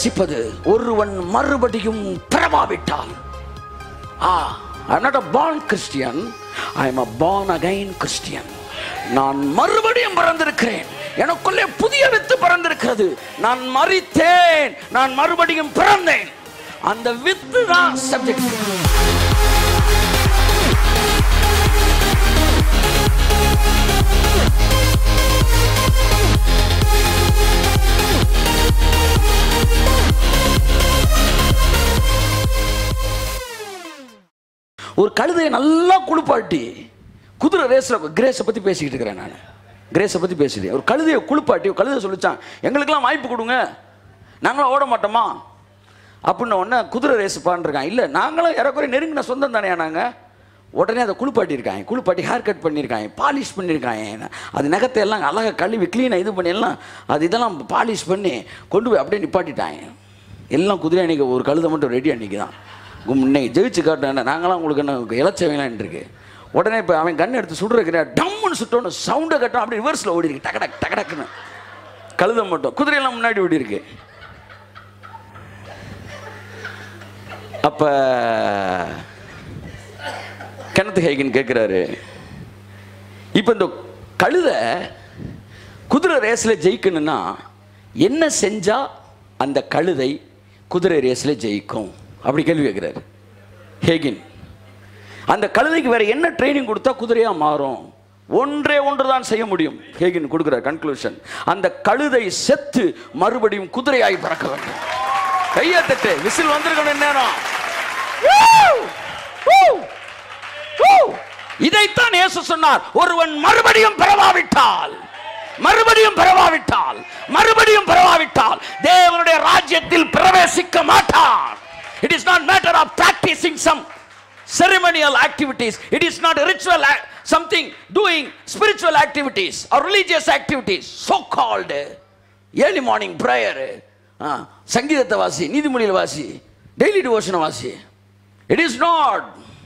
பிரவேசிப்பது ஒருவன் மறுபடியும் பிறவாவிட்டால் ah I'm not a born Christian I am a born again Christian நான் மறுபடியும் பிறந்திருக்கிறேன் எனக்குள்ளே புதிய வித்து பிறந்திருக்கிறது நான் மறித்தேன் நான் மறுபடியும் பிறந்தேன் அந்த வித்து தான் சப்ஜெக்ட் ஒரு கழுதையை நல்லா குளிப்பாட்டி குதிரை ரேஸில் கிரேஸை பற்றி பேசிக்கிட்டு இருக்கிறேன் நான் கிரேஸை பற்றி பேசிட்டேன் ஒரு கழுதையை குளிப்பாட்டி ஒரு கழுதை சொல்லிச்சான் எங்களுக்கெல்லாம் வாய்ப்பு கொடுங்க நாங்களும் ஓட மாட்டோமா அப்படின்னு உடனே குதிரை ரேஸ் பாண்டிருக்கான் இல்லை நாங்களும் இறக்குறை நெருங்கின சொந்தம் தானே நாங்கள் உடனே அதை குளிப்பாட்டியிருக்காங்க குளிப்பாட்டி ஹேர் கட் பண்ணியிருக்காங்க பாலிஷ் பண்ணியிருக்காங்க அது நகத்தை எல்லாம் அழகாக கழுவி க்ளீனாக இது பண்ணி எல்லாம் அது இதெல்லாம் பாலிஷ் பண்ணி கொண்டு போய் அப்படியே நிப்பாட்டிட்டாங்க எல்லாம் குதிரை அன்னைக்கு ஒரு கழுதை மட்டும் ரெடி அன்னைக்கு தான் கும் இன்னைக்கு ஜெயிச்சு காட்டின நாங்களாம் உங்களுக்கு என்ன இலச்சவங்களான் இருக்கு உடனே இப்போ அவன் கண் எடுத்து சுடுறதுக்கு டம்முன்னு சுட்டோன்னு சவுண்டை கட்டும் அப்படி ரிவர்ஸில் ஓடி இருக்கு டக்கு டக்கு டக்கு டக்குன்னு கழுதை மட்டும் குதிரையெல்லாம் முன்னாடி ஓடி இருக்கு அப்போ கெனத்து ஹேகன் கேட்குறாரு இப்போ இந்த கழுதை குதிரை ரேஸில் ஜெயிக்கணும்னா என்ன செஞ்சா அந்த கழுதை குதிரை ரேஸில் ஜெயிக்கும் அப்படி கேள்வி கேட்குறாரு ஹேகின் அந்த கழுதைக்கு வேற என்ன ட்ரைனிங் கொடுத்தா குதிரையா மாறும் ஒன்றே ஒன்று தான் செய்ய முடியும் ஹேகின் கொடுக்குறார் கன்க்ளூஷன் அந்த கழுதை செத்து மறுபடியும் குதிரையாய் பறக்க வேண்டும் கையை தட்டு விசில் வந்திருக்கணும் நேரம் Woo! Woo! Woo! இதைத்தான் இயேசு சொன்னார் ஒருவன் மறுபடியும் பிறவாவிட்டால் மறுபடியும் பிறவாவிட்டால் மறுபடியும் பிறவாவிட்டால் தேவனுடைய ராஜ்யத்தில் பிரவேசிக்க மாட்டான் it is not matter of practicing some ceremonial activities it is not a ritual ac- something doing spiritual activities or religious activities so called early morning prayer ah, சங்கீதத்தை வாசி நீதிமொழியில் வாசி டெய்லி டிவோஷனை வாசி it is not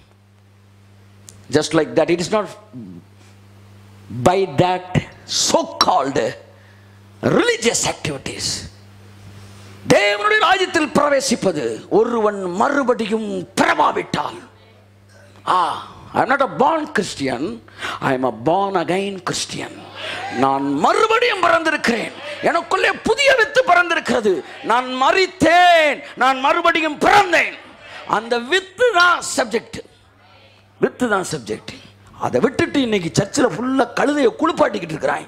just like that it is not by that so called religious activities தேவனுடைய ராஜ்யத்தில் பிரவேசிப்பது ஒருவன் மறுபடியும் பிறவாவிட்டால் ah I not a born Christian I am a born again Christian நான் மறுபடியும் பிறந்திருக்கிறேன் எனக்குள்ளே புதிய வித்து பிறந்திருக்கிறது நான் மறித்தேன் நான் மறுபடியும் பிறந்தேன் அந்த வித்து தான் சப்ஜெக்ட் வித்து தான் சப்ஜெக்ட் அதை விட்டுட்டு இன்னைக்கு சர்ச்சில் ஃபுல்லாக கழுதையை குளிப்பாட்டிக்கிட்டு இருக்கிறான்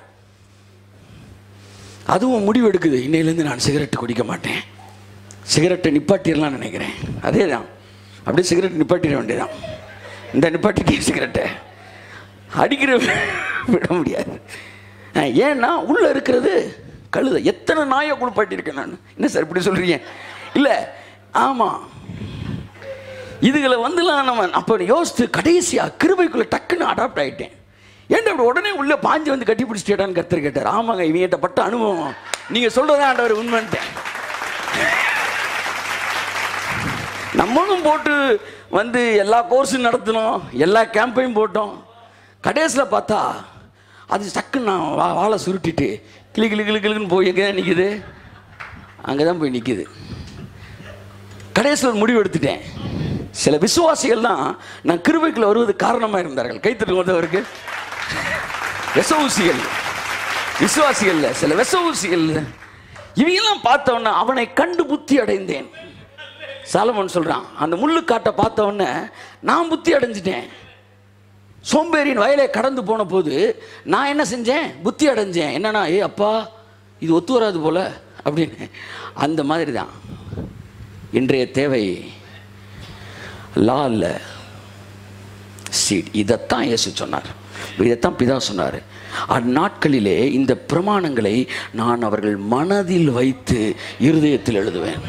அதுவும் முடிவு எடுக்குது இன்னையிலேருந்து நான் சிகரெட் குடிக்க மாட்டேன் சிகரெட்டை நிப்பாட்டிடலாம்னு நினைக்கிறேன் அதே தான் அப்படியே சிகரெட் நிப்பாட்டிட வேண்டியதான் இந்த நிப்பாட்டிட்டே சிகரெட்டை அடிக்கிற விட முடியாது அஹ் ஏன்னா உள்ளே இருக்கிறது கழுதை எத்தனை நாயை குளிப்பாட்டியிருக்கேன் நான் என்ன சார் இப்படி சொல்கிறீங்க இல்லை ஆமாம் இதுகளை வந்துலாம் நம்ம அப்போ யோசித்து கடைசியாக கிருபைக்குள்ளே டக்குன்னு அடாப்ட் ஆகிட்டேன் ஏன்டா அப்படி உடனே உள்ளே பாஞ்சு வந்து கட்டி பிடிச்சிட்டேடான்னு கருத்தர் கேட்டார் ஆமாங்க இவங்கிட்ட பட்ட அனுபவம் நீங்கள் சொல்கிறதா ஆண்டவர் உண்மைன்ட்டேன் நம்மளும் போட்டு வந்து எல்லா கோர்ஸும் நடத்தினோம் எல்லா கேம்பையும் போட்டோம் கடைசியில் பார்த்தா அது டக்குன்னு நான் வா வாழை சுருட்டிட்டு கிளி கிளி கிளி கிளின்னு போய் எங்கே நிற்குது அங்கே தான் போய் நிற்குது கடைசியில் ஒரு முடிவு எடுத்துட்டேன் சில விசுவாசிகள்லாம் நான் கிருபைக்குள்ள வருவது காரணமாக இருந்தார்கள் கைத்தட்டு வந்தவருக்கு விசவூசிகள் விசுவாசிகள் சில விசவூசிகள் இவங்கெல்லாம் பார்த்தவொன்னே அவனை கண்டு புத்தி அடைந்தேன் சாலமன் சொல்றான் அந்த முள்ளு காட்டை பார்த்த உடனே நான் புத்தி அடைஞ்சிட்டேன் சோம்பேறியின் வயலை கடந்து போன போது நான் என்ன செஞ்சேன் புத்தி அடைஞ்சேன் என்னன்னா ஏ அப்பா இது ஒத்து வராது போல அப்படின்னு அந்த மாதிரி தான் இன்றைய தேவை லா இல்லை சீட் இதைத்தான் இயேசு சொன்னார் இதைத்தான் பிதா சொன்னார் அந்நாட்களிலே இந்த பிரமாணங்களை நான் அவர்கள் மனதில் வைத்து இருதயத்தில் எழுதுவேன்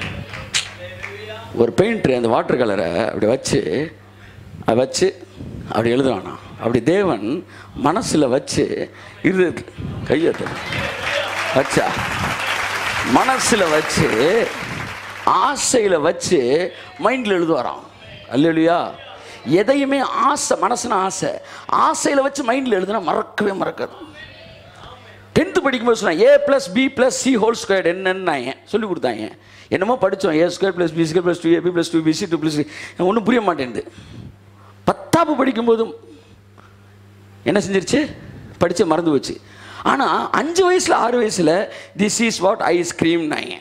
ஒரு பெயிண்டர் அந்த வாட்டர் கலரை அப்படி வச்சு அதை வச்சு அப்படி எழுதுவானா அப்படி தேவன் மனசில் வச்சு இருதயத்தில் கையெழுத்து வச்சா மனசில் வச்சு ஆசையில் வச்சு மைண்டில் எழுதுவாராம் அல்லையா எதையுமே ஆசை மனசுன ஆசை ஆசையில் வச்சு மைண்டில் எழுதுனா மறக்கவே மறக்காது டென்த்து படிக்கும்போது சொன்னேன் A plus B plus C whole square என்னன்னு சொல்லி கொடுத்தாங்க என்னமோ படித்தோம் A square plus B square plus two A B plus two B C two plus ஒன்றும் புரிய மாட்டேங்குது பத்தாப்பு படிக்கும்போதும் என்ன செஞ்சிருச்சு படித்து மறந்து போச்சு ஆனால் அஞ்சு வயசில் ஆறு வயசில் திஸ் இஸ் வாட் ஐஸ்கிரீம் நாங்க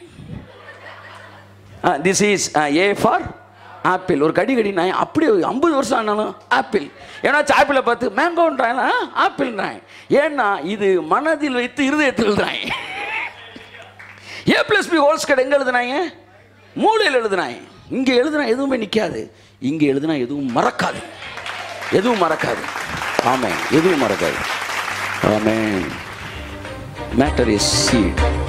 this is A for apple ஒரு கடி கடி நாய் அப்படியே ஐம்பது வருஷம் ஆனாலும் ஆப்பிள் ஏன்னாச்சும் ஆப்பிளை பார்த்து மேங்கோன்றாங்க ஆப்பிள்ன்றாங்க ஏன்னா இது மனதில் வைத்து இருதயத்தில் எழுதுறாங்க ஏ ப்ளஸ் பி ஹோல்ஸ் கடை எங்கே எழுதுனாங்க மூளையில் எழுதுனாங்க இங்கே எழுதுனா எதுவுமே நிற்காது இங்கே எழுதுனா எதுவும் மறக்காது எதுவும் மறக்காது ஆமென் எதுவும் மறக்காது ஆமென் மேட்டர் இஸ் சீட்